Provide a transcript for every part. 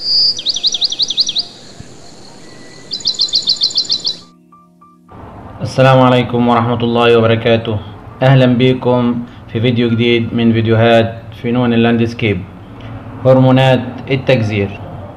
السلام عليكم ورحمة الله وبركاته أهلا بكم في فيديو جديد من فيديوهات فنون اللاندسكيب هرمونات التجزير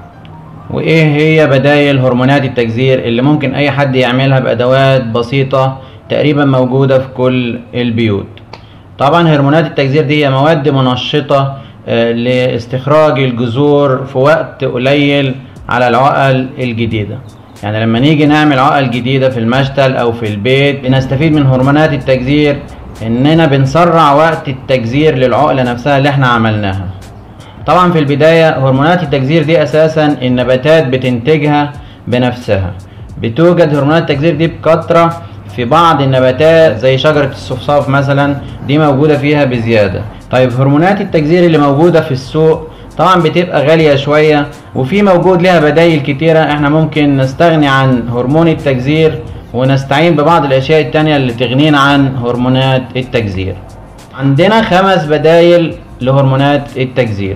وإيه هي بدايل هرمونات التجزير اللي ممكن أي حد يعملها بأدوات بسيطة تقريبا موجودة في كل البيوت طبعا هرمونات التجزير دي هي مواد منشطة آه، لاستخراج الجذور في وقت قليل على العقل الجديدة يعني لما نيجي نعمل عقل جديدة في المشتل أو في البيت بنستفيد من هرمونات التجزير إننا بنسرع وقت التجزير للعقلة نفسها اللي احنا عملناها طبعا في البداية هرمونات التجزير دي أساسا النباتات بتنتجها بنفسها بتوجد هرمونات التجزير دي بكثرة في بعض النباتات زي شجرة الصفصاف مثلا دي موجودة فيها بزيادة طيب هرمونات التجزير اللي موجودة في السوق طبعا بتبقى غالية شوية وفي موجود لها بدايل كتيرة احنا ممكن نستغني عن هرمون التجزير ونستعين ببعض الاشياء التانية اللي تغنينا عن هرمونات التجزير عندنا خمس بدايل لهرمونات التجزير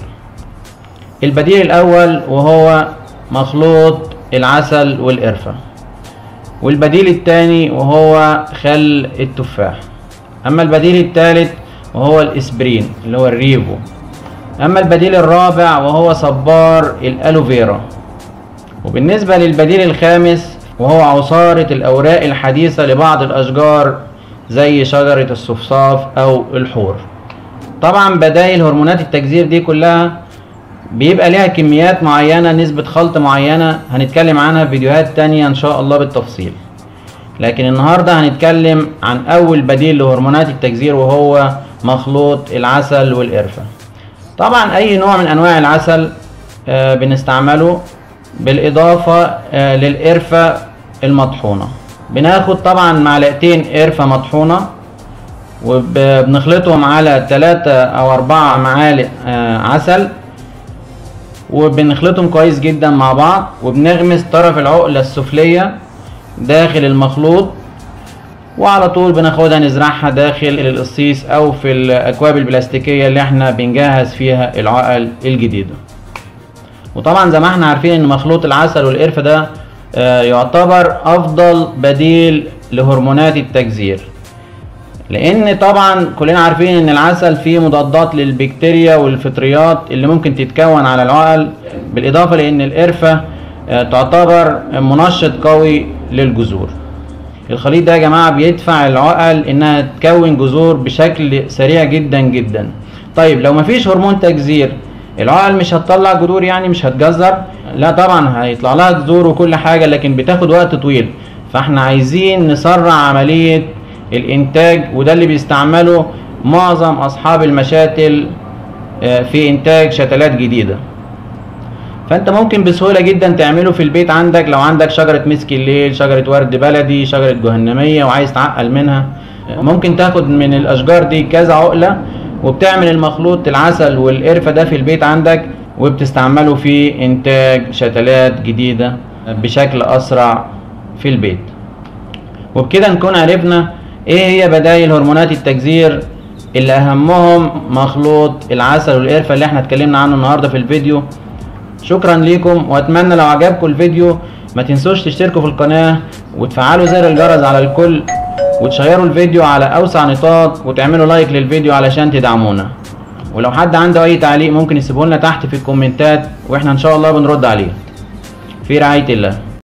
البديل الاول وهو مخلوط العسل والقرفة والبديل الثاني وهو خل التفاح اما البديل الثالث وهو الاسبرين اللي هو الريفو اما البديل الرابع وهو صبار الالوفيرا وبالنسبة للبديل الخامس وهو عصارة الاوراق الحديثة لبعض الاشجار زي شجرة الصفصاف او الحور طبعا بدايل هرمونات التجزير دي كلها بيبقى ليها كميات معينة نسبة خلط معينة هنتكلم عنها في فيديوهات تانية ان شاء الله بالتفصيل لكن النهاردة هنتكلم عن اول بديل لهرمونات التجزير وهو مخلوط العسل والقرفة طبعا اي نوع من انواع العسل آه، بنستعمله بالاضافة آه، للقرفة المطحونة بناخد طبعا معلقتين قرفة مطحونة وبنخلطهم على تلاتة او اربعة معالق آه، عسل وبنخلطهم كويس جدا مع بعض وبنغمس طرف العقلة السفلية داخل المخلوط وعلى طول بناخدها نزرعها داخل القصيص او في الاكواب البلاستيكية اللي احنا بنجهز فيها العقل الجديدة وطبعا زي ما احنا عارفين ان مخلوط العسل والقرفة ده آه، يعتبر افضل بديل لهرمونات التجزير لان طبعا كلنا عارفين ان العسل فيه مضادات للبكتيريا والفطريات اللي ممكن تتكون على العقل بالاضافة لان القرفة آه، تعتبر منشط قوي للجذور الخليط ده يا جماعة بيدفع العقل انها تكون جذور بشكل سريع جدا جدا طيب لو مفيش هرمون تجزير العقل مش هتطلع جذور يعني مش هتجزر لا طبعا هيطلع لها جذور وكل حاجة لكن بتاخد وقت طويل فاحنا عايزين نسرع عملية الانتاج وده اللي بيستعمله معظم اصحاب المشاتل آه، في انتاج شتلات جديدة فانت ممكن بسهولة جدا تعمله في البيت عندك لو عندك شجرة مسك الليل شجرة ورد بلدي شجرة جهنمية وعايز تعقل منها ممكن تاخد من الاشجار دي كذا عقلة وبتعمل المخلوط العسل والقرفة ده في البيت عندك وبتستعمله في انتاج شتلات جديدة بشكل اسرع في البيت وبكده نكون عرفنا ايه هي بدايل هرمونات التجزير اللي اهمهم مخلوط العسل والقرفة اللي احنا اتكلمنا عنه النهاردة في الفيديو شكرا ليكم واتمنى لو عجبكم الفيديو ما تنسوش تشتركوا في القناة وتفعلوا زر الجرس على الكل وتشيروا الفيديو على اوسع نطاق وتعملوا لايك للفيديو علشان تدعمونا ولو حد عنده اي تعليق ممكن يسيبه لنا تحت في الكومنتات واحنا ان شاء الله بنرد عليه في رعاية الله